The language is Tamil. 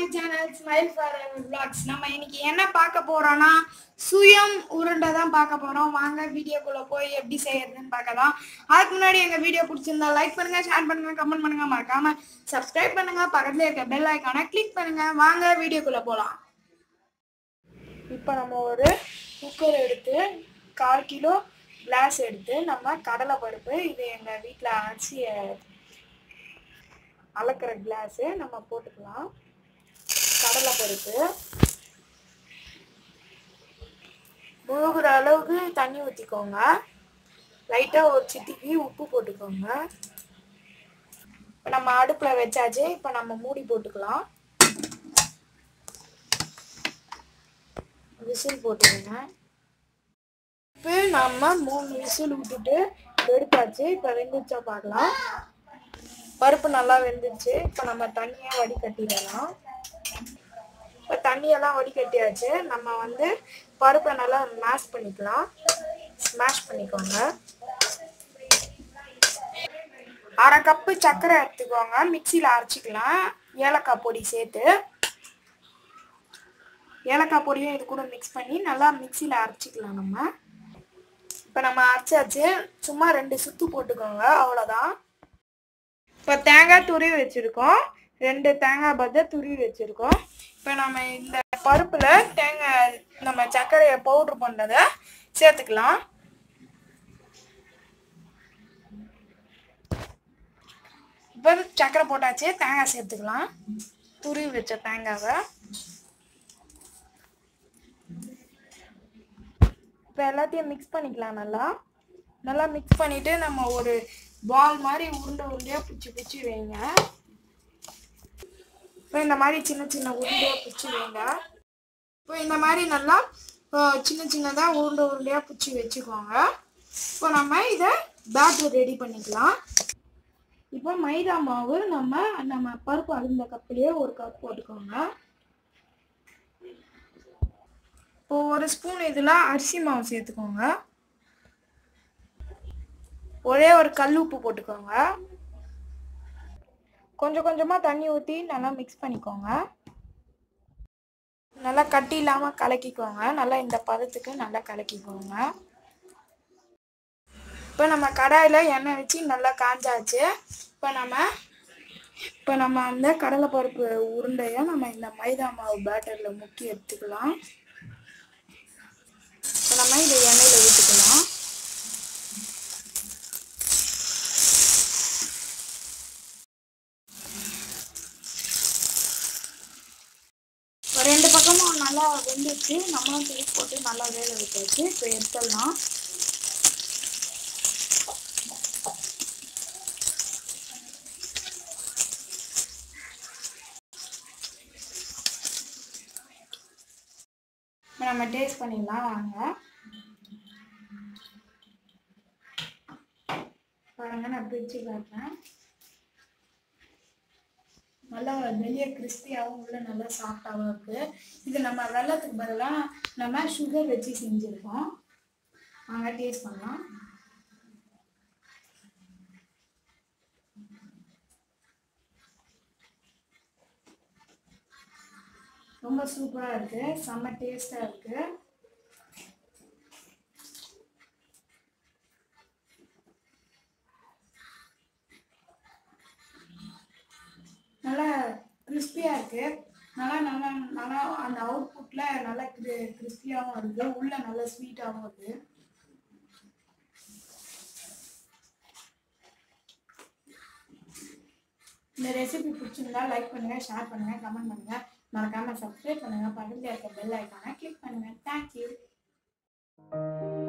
சேனல் ஸ்மைல் ஃபார் vlogs நம்ம இன்னைக்கு என்ன பார்க்க போறோம்னா சுயம் உருண்டை தான் பார்க்க போறோம் வாங்க வீடியோக்குள்ள போய் எப்படி செய்யறதுன்னு பார்க்கலாம் அதுக்கு முன்னாடி எங்க வீடியோ பிடிச்சிருந்தா லைக் பண்ணுங்க ஷேர் பண்ணுங்க கமெண்ட் பண்ணுங்க மறக்காம சப்ஸ்கிரைப் பண்ணுங்க பக்கத்துல இருக்க பெல் ஐக்கானை கிளிக் பண்ணுங்க வாங்க வீடியோக்குள்ள போலாம் இப்போ நம்ம ஒரு குக்கர் எடுத்து கால் கிலோ கிளாஸ் எடுத்து நம்ம கடலை பருப்பு இது எங்கள் வீட்டில் அரிசி அளக்கிற கிளாஸு நம்ம போட்டுக்கலாம் கடலை பருப்பு முழுகிற அளவுக்கு தண்ணி ஊற்றிக்கோங்க லைட்டாக ஒரு சிட்டிக்கு உப்பு போட்டுக்கோங்க இப்போ நம்ம அடுப்பில் வச்சாச்சு இப்போ நம்ம மூடி போட்டுக்கலாம் விசில் போட்டுருங்க இப்போ நம்ம மூணு விசில் விட்டுட்டு எடுத்தாச்சு இப்போ வெந்துச்சா பார்க்கலாம் பருப்பு நல்லா வெந்துச்சு இப்போ நம்ம தண்ணியை வடிகட்டிடலாம் இப்போ தண்ணியெல்லாம் வடிகட்டியாச்சு நம்ம வந்து பருப்பை நல்லா மேஷ் பண்ணிக்கலாம் ஸ்மாஷ் பண்ணிக்கோங்க அரை கப்பு சர்க்கரை எடுத்துக்கோங்க மிக்சியில் அரைச்சிக்கலாம் ஏலக்காய் பொடி சேர்த்து ஏலக்காய் பொடியும் இது கூட மிக்ஸ் பண்ணி நல்லா மிக்சியில் அரைச்சிக்கலாம் நம்ம இப்போ நம்ம அரைச்சாச்சு சும்மா ரெண்டு சுத்து போட்டுக்கோங்க அவ்வளோதான் இப்போ தேங்காய் துருவி வச்சுருக்கோம் ரெண்டு தேங்காய் பத்தை துருவி வச்சுருக்கோம் இப்போ நம்ம இந்த பருப்பில் தேங்காய் நம்ம சர்க்கரையை பவுட்ரு பண்ணதை சேர்த்துக்கலாம் இப்போ சர்க்கரை போட்டாச்சு தேங்காய் சேர்த்துக்கலாம் துருவி வச்ச தேங்காவை இப்போ எல்லாத்தையும் மிக்ஸ் பண்ணிக்கலாம் நல்லா நல்லா மிக்ஸ் பண்ணிவிட்டு நம்ம ஒரு பால் மாதிரி உருண்டை உருண்டையாக பிடிச்சி பிடிச்சி வைங்க இப்போ இந்த மாதிரி சின்ன சின்ன உருண்டையாக பிடிச்சி வைங்க இப்போ இந்த மாதிரி நல்லா அஹ், சின்ன சின்னதாக உருண்டை உருண்டையாக பிடிச்சி வச்சுக்கோங்க இப்போ நம்ம இதை பேட்டர் ரெடி பண்ணிக்கலாம் இப்போ மைதா மாவு நம்ம நம்ம பருப்பு அருந்த கப்புலேயே ஒரு கப் போட்டுக்கோங்க இப்போ ஒரு ஸ்பூன் இதில் அரிசி மாவு சேர்த்துக்கோங்க ஒரே ஒரு கல் உப்பு போட்டுக்கோங்க கொஞ்சம் கொஞ்சமாக தண்ணி ஊற்றி நல்லா மிக்ஸ் பண்ணிக்கோங்க நல்லா கட்டி இல்லாமல் கலக்கிக்கோங்க நல்லா இந்த பதத்துக்கு நல்லா கலக்கிக்கோங்க இப்போ நம்ம கடாயில் எண்ணெய் வச்சு நல்லா காஞ்சாச்சு இப்போ நம்ம இப்போ நம்ம அந்த கடலைப்பருப்பு உருண்டையை நம்ம இந்த மைதா மாவு பேட்டரில் முக்கி எடுத்துக்கலாம் இப்போ நம்ம இதை எண்ணெயில் ஊற்றிக்கலாம் இப்போ ரெண்டு பக்கமும் நல்லா வெந்துச்சு நம்மளும் திருப்பி போட்டு நல்லா வேக வச்சாச்சு இப்போ எடுத்துடலாம் இப்போ நம்ம டேஸ்ட் பண்ணிடலாம் வாங்க பாருங்க நான் பிரிச்சு காட்டுறேன் நல்லா வெளியே கிறிஸ்பியாகவும் உள்ள நல்லா சாஃப்டாகவும் இருக்கு இது நம்ம வெள்ளத்துக்கு பதிலாக நம்ம சுகர் வச்சு செஞ்சுருக்கோம் வாங்க டேஸ்ட் பண்ணலாம் ரொம்ப சூப்பராக இருக்கு செம்ம டேஸ்டாக இருக்கு நல்லா கிறிஸ்பியாக இருக்கு நல்லா நல்லா நல்லா அந்த அவுட்புட்டில் நல்லா கிரி கிறிஸ்பியாகவும் இருக்கு உள்ள நல்லா ஸ்வீட்டாகவும் இருக்கு இந்த ரெசிபி பிடிச்சிருந்தா லைக் பண்ணுங்க ஷேர் பண்ணுங்க கமெண்ட் பண்ணுங்க மறக்காம சப்ஸ்கிரைப் பண்ணுங்க பக்கத்தில் இருக்க பெல் ஐக்கானை கிளிக் பண்ணுங்க தேங்க்யூ